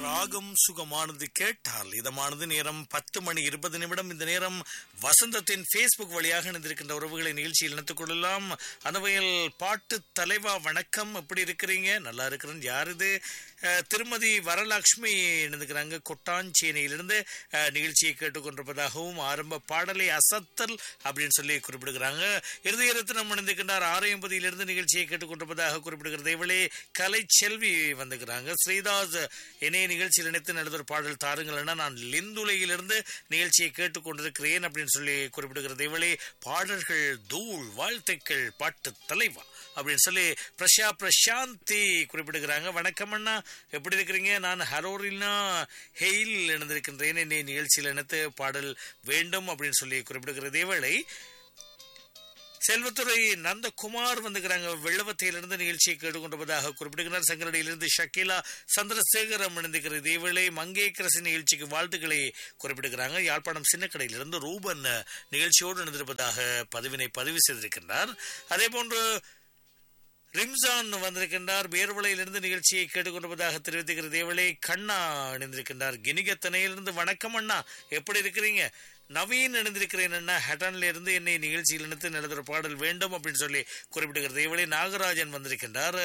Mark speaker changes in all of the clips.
Speaker 1: ராகம் சுகமானது கேட்டால் இதமானது நேரம் பத்து மணி இருபது நிமிடம் இந்த நேரம் வசந்தத்தின் ஃபேஸ்புக் வழியாக இணைந்திருக்கின்ற உறவுகளை நிகழ்ச்சியில் இணைத்துக் கொள்ளலாம் அந்த வகையில் பாட்டு தலைவா வணக்கம் எப்படி இருக்கிறீங்க நல்லா இருக்கிறேன் யார் இது அஹ், திருமதி வரலட்சுமி இணைந்துக்கிறாங்க கொட்டாஞ்சேனையிலிருந்து அஹ், நிகழ்ச்சியை கேட்டுக்கொண்டிருப்பதாகவும் ஆரம்ப பாடலை அசத்தல் அப்படின்னு சொல்லி குறிப்பிடுகிறாங்க இறுதி ரத்தினம் இணைந்திருக்கின்றார் ஆரையம்பதியிலிருந்து நிகழ்ச்சியை கேட்டுக்கொண்டிருப்பதாக குறிப்பிடுகிறது இவளே கலை செல்வி வந்துக்கிறாங்க ஸ்ரீதாஸ் இணைய நிகழ்ச்சியில் இணைத்து நடந்த பாடல் தாருங்கள் நான் லிந்துலையிலிருந்து நிகழ்ச்சியை கேட்டுக்கொண்டிருக்கிறேன் அப்படின்னு சொல்லி குறிப்பிடுகிறது இவளே பாடல்கள் தூள் வாழ்த்துக்கள் பாட்டு தலைவா அப்படின்னு சொல்லி பிரஷா பிரசாந்தி குறிப்பிடுகிறாங்க வணக்கம் அண்ணா எப்படி இருக்கிறீங்க நான் ஹரோரினா ஹெயில் இணைந்திருக்கின்றேன் என்னை நிகழ்ச்சியில் இணைத்து பாடல் வேண்டும் அப்படின்னு சொல்லி குறிப்பிடுகிறது இவளை செல்வத்துறை நந்தகுமார் வந்துக்கிறாங்க வெள்ளவத்தையிலிருந்து நிகழ்ச்சியை கேட்டுக்கொண்டிருப்பதாக குறிப்பிடுகிறார் சங்கரடியிலிருந்து ஷக்கீலா சந்திரசேகரம் இணைந்திருக்கிறது இவளை மங்கேக்கரசி நிகழ்ச்சிக்கு வாழ்த்துக்களை குறிப்பிடுகிறாங்க யாழ்ப்பாணம் சின்னக்கடையிலிருந்து ரூபன் நிகழ்ச்சியோடு இணைந்திருப்பதாக பதிவினை பதிவு செய்திருக்கின்றார் அதே போன்று ரிம்சான் வந்திருக்கின்றார் பேர்வளையிலிருந்து நிகழ்ச்சியை கேட்டுக்கொண்டிருப்பதாக தெரிவித்துகிற தேவளை கண்ணா இணைந்திருக்கின்றார் கினிகத்தனையிலிருந்து வணக்கம் அண்ணா எப்படி இருக்கிறீங்க நவீன் இணைந்திருக்கிறேன் அண்ணா ஹட்டன்ல இருந்து என்னை நிகழ்ச்சியில் இணைத்து நடத்துகிற பாடல் வேண்டும் அப்படின்னு சொல்லி குறிப்பிடுகிறது இவளை நாகராஜன் வந்திருக்கின்றார்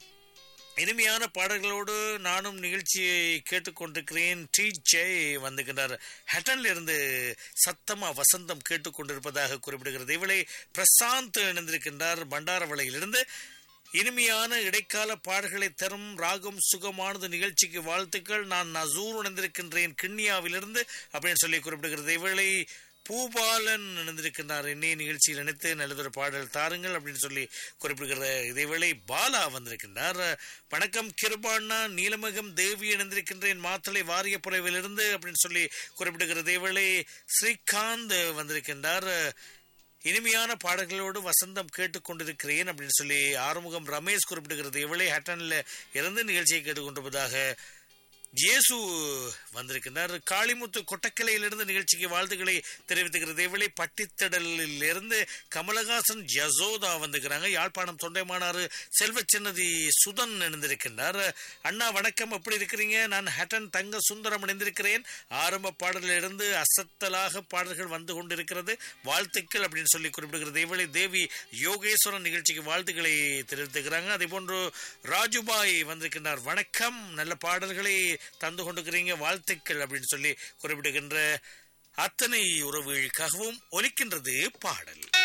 Speaker 1: இனிமையான பாடல்களோடு நானும் நிகழ்ச்சியை கேட்டுக்கொண்டிருக்கிறேன் டி ஜெய் வந்துகின்றார் ஹட்டன்ல இருந்து சத்தமா வசந்தம் கேட்டுக்கொண்டிருப்பதாக குறிப்பிடுகிறது இவளை பிரசாந்த் இணைந்திருக்கின்றார் பண்டாரவளையிலிருந்து இனிமையான இடைக்கால பாடல்களை தரும் ராகம் சுகமானது நிகழ்ச்சிக்கு வாழ்த்துக்கள் நான் நசூர் இணைந்திருக்கின்றேன் கிண்ணியாவிலிருந்து அப்படின்னு சொல்லி குறிப்பிடுகிறது இவளை பூபாலன் இணைந்திருக்கின்றார் என்னை நிகழ்ச்சியில் இணைத்து நல்லதொரு பாடல் தாருங்கள் அப்படின்னு சொல்லி குறிப்பிடுகிற இதேவேளை பாலா வந்திருக்கின்றார் வணக்கம் கிருபாண்ணா நீலமகம் தேவி இணைந்திருக்கின்றேன் மாத்தளை வாரிய புறவிலிருந்து அப்படின்னு சொல்லி குறிப்பிடுகிற இதேவேளை ஸ்ரீகாந்த் வந்திருக்கின்றார் இனிமையான பாடல்களோடு வசந்தம் கேட்டுக்கொண்டிருக்கிறேன் அப்படின்னு சொல்லி ஆறுமுகம் ரமேஷ் குறிப்பிடுகிறது இவளை ஹட்டன்ல இருந்து நிகழ்ச்சியை கேட்டுக்கொண்டிருப்பதாக இயேசு வந்திருக்கின்றார் காளிமுத்து கொட்டக்கிளையிலிருந்து நிகழ்ச்சிக்கு வாழ்த்துக்களை தெரிவித்துக்கிறது இவளை பட்டித்தடலில் இருந்து கமலஹாசன் யசோதா வந்துக்கிறாங்க யாழ்ப்பாணம் தொண்டைமானாறு செல்வச்சின்னதி சுதன் இணைந்திருக்கின்றார் அண்ணா வணக்கம் எப்படி இருக்கிறீங்க நான் ஹட்டன் தங்க சுந்தரம் இணைந்திருக்கிறேன் ஆரம்ப பாடலிலிருந்து அசத்தலாக பாடல்கள் வந்து கொண்டிருக்கிறது வாழ்த்துக்கள் அப்படின்னு சொல்லி குறிப்பிடுகிறது இவளை தேவி யோகேஸ்வரன் நிகழ்ச்சிக்கு வாழ்த்துக்களை தெரிவித்துக்கிறாங்க அதே போன்று ராஜுபாய் வந்திருக்கின்றார் வணக்கம் நல்ல பாடல்களை தந்து கொண்டிருக்கிறீங்க வாழ்த்துக்கள் அப்படின்னு சொல்லி குறிப்பிடுகின்ற அத்தனை உறவுகளுக்காகவும் ஒலிக்கின்றது பாடல்